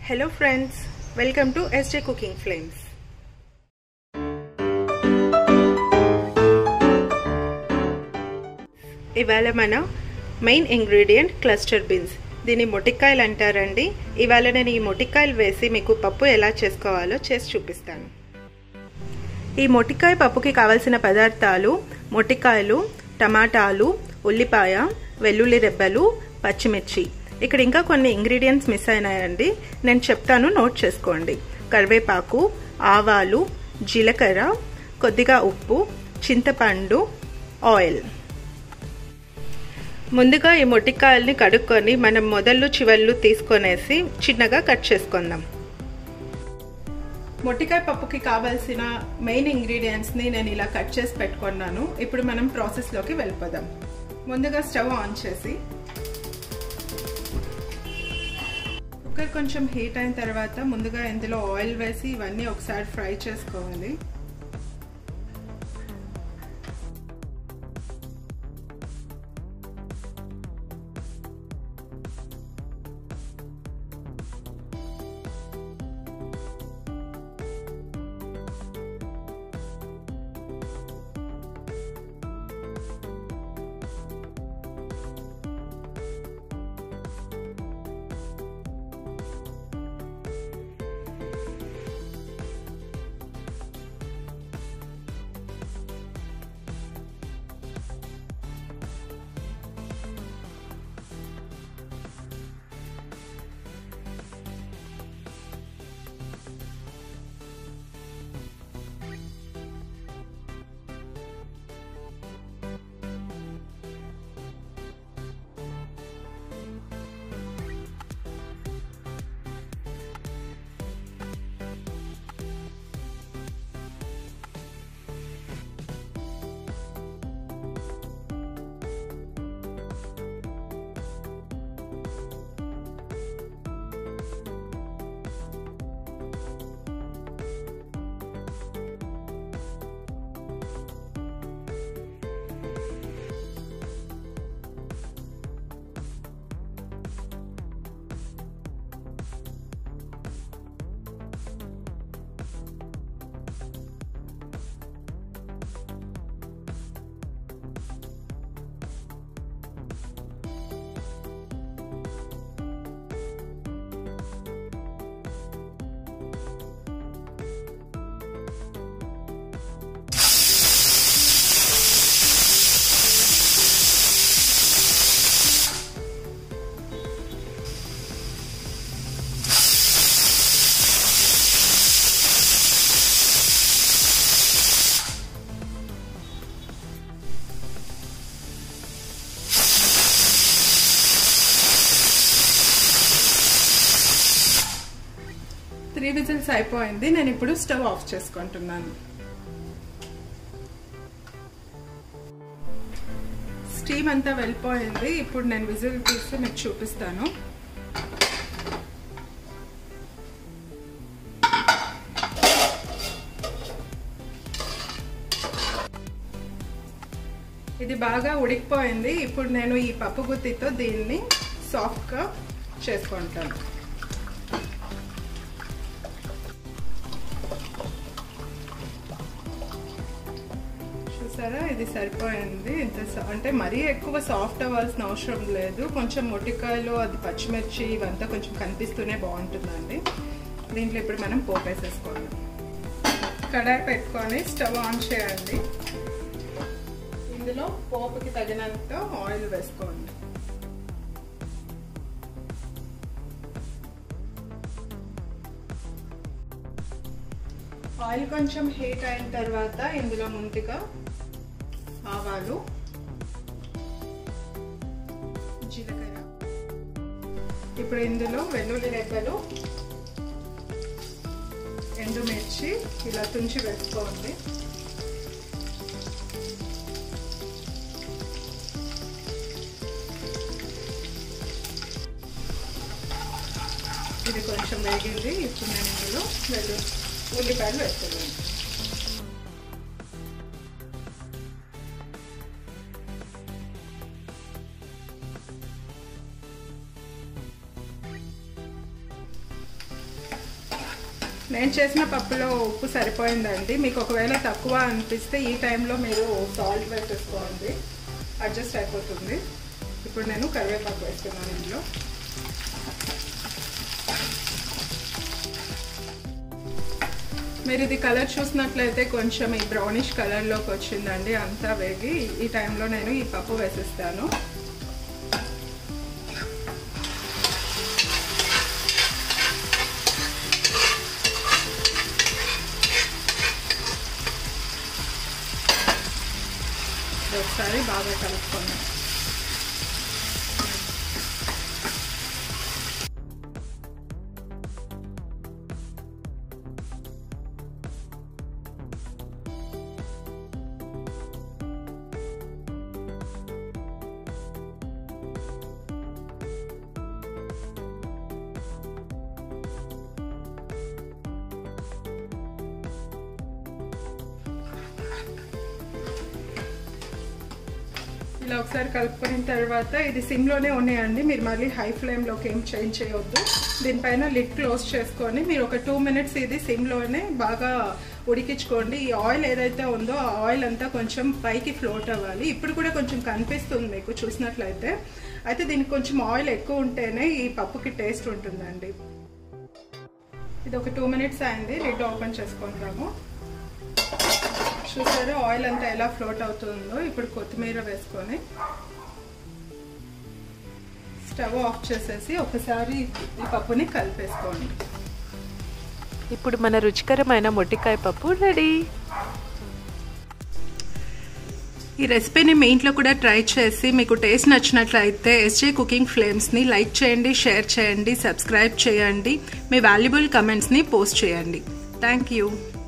Hello friends, welcome to SJ Cooking Flames. ఇవాళ మన main ingredient cluster beans దీన్ని మొటిక్కాయలు అంటారండి ఇవాళ నేను ఈ మొటిక్కాయలు వేసి మీకు పప్పు ఎలా చేసుకోవాలో చేసి చూపిస్తాను ఈ మొటికాయ పప్పుకి కావలసిన పదార్థాలు మొటికాయలు టమాటాలు ఉల్లిపాయ వెల్లుల్లి రెబ్బలు పచ్చిమిర్చి ఇక్కడ ఇంకా కొన్ని ఇంగ్రీడియంట్స్ మిస్ అయినాయండి నేను చెప్తాను నోట్ చేసుకోండి కరివేపాకు ఆవాలు జీలకర్ర కొద్దిగా ఉప్పు చింతపండు ఆయిల్ ముందుగా ఈ మొటికాయల్ని కడుక్కొని మనం మొదళ్ళు చివళ్ళు తీసుకొనేసి చిన్నగా కట్ చేసుకుందాం మొట్టికాయ పప్పుకి కావాల్సిన మెయిన్ ఇంగ్రీడియంట్స్ని నేను ఇలా కట్ చేసి పెట్టుకున్నాను ఇప్పుడు మనం ప్రాసెస్లోకి వెళ్ళిపోదాం ముందుగా స్టవ్ ఆన్ చేసి కుక్కర్ కొంచెం హీట్ అయిన తర్వాత ముందుగా ఇందులో ఆయిల్ వేసి ఇవన్నీ ఒకసారి ఫ్రై చేసుకోవాలి త్రీ విజిల్స్ అయిపోయింది నేను ఇప్పుడు స్టవ్ ఆఫ్ చేసుకుంటున్నాను స్టీమ్ అంతా వెళ్ళిపోయింది ఇప్పుడు నేను విజిల్ తీసి మీకు చూపిస్తాను ఇది బాగా ఉడికిపోయింది ఇప్పుడు నేను ఈ పప్పు గుత్తితో దీన్ని సాఫ్ట్గా చేసుకుంటాను చూసారా ఇది సరిపోయింది ఇంత అంటే మరీ ఎక్కువ సాఫ్ట్ అవ్వాల్సిన అవసరం లేదు కొంచెం మొటికాయలు అది పచ్చిమిర్చి ఇవంతా కొంచెం కనిపిస్తూనే బాగుంటుందండి దీంట్లో ఇప్పుడు మనం పోపేసేసుకోండి కడాయి పెట్టుకొని స్టవ్ ఆన్ చేయండి ఇందులో పోపుకి తగినంత ఆయిల్ వేసుకోండి ఆయిల్ కొంచెం హీట్ అయిన తర్వాత ఇందులో ముందుగా ఆవాలు జీలకర్ర ఇప్పుడు ఇందులో వెల్లుల్లి రెబ్బలు ఎండుమిర్చి ఇలా తుంచి వేసుకోండి ఇది కొంచెం వేగింది ఇప్పుడు నేను ఇందులో వెల్లు ఉల్లిపాయలు వేస్తున్నాను నేను చేసిన పప్పులో ఉప్పు సరిపోయిందండి మీకు ఒకవేళ తక్కువ అనిపిస్తే ఈ టైంలో మీరు సాల్ట్ వేసేసుకోండి అడ్జస్ట్ అయిపోతుంది ఇప్పుడు నేను కరివేపాకు వేస్తున్నాను ఇందులో మీరు ఇది కలర్ చూసినట్లయితే కొంచెం ఈ బ్రౌనిష్ కలర్లోకి వచ్చిందండి అంతా వేగి ఈ టైంలో నేను ఈ పప్పు వేసిస్తాను ఒకసారి బాగా కలుపుకోండి ఇలా ఒకసారి కలుపుకున్న తర్వాత ఇది సిమ్లోనే ఉన్నాయండి మీరు మళ్ళీ హై ఫ్లేమ్లోకి ఏం చేంజ్ చేయొద్దు దీనిపైన లిడ్ క్లోజ్ చేసుకొని మీరు ఒక టూ మినిట్స్ ఇది సిమ్లోనే బాగా ఉడికించుకోండి ఈ ఆయిల్ ఏదైతే ఉందో ఆ ఆయిల్ అంతా కొంచెం పైకి ఫ్లోట్ అవ్వాలి ఇప్పుడు కూడా కొంచెం కనిపిస్తుంది మీకు చూసినట్లయితే అయితే దీనికి కొంచెం ఆయిల్ ఎక్కువ ఉంటేనే ఈ పప్పుకి టేస్ట్ ఉంటుందండి ఇది ఒక టూ మినిట్స్ అయింది లిడ్ ఓపెన్ చేసుకుంటాము చూసారు ఆయిల్ అంతా ఎలా ఫ్లోట్ అవుతుందో ఇప్పుడు కొత్తిమీర వేసుకొని స్టవ్ ఆఫ్ చేసేసి ఒకసారి ఈ పప్పుని కలిపేసుకోండి ఇప్పుడు మన రుచికరమైన మొట్టికాయ పప్పు రెడీ ఈ రెసిపీని మీ ఇంట్లో కూడా ట్రై చేసి మీకు టేస్ట్ నచ్చినట్లయితే ఎస్జే కుకింగ్ ఫ్లేమ్స్ని లైక్ చేయండి షేర్ చేయండి సబ్స్క్రైబ్ చేయండి మీ వాల్యుబుల్ కమెంట్స్ని పోస్ట్ చేయండి థ్యాంక్ యూ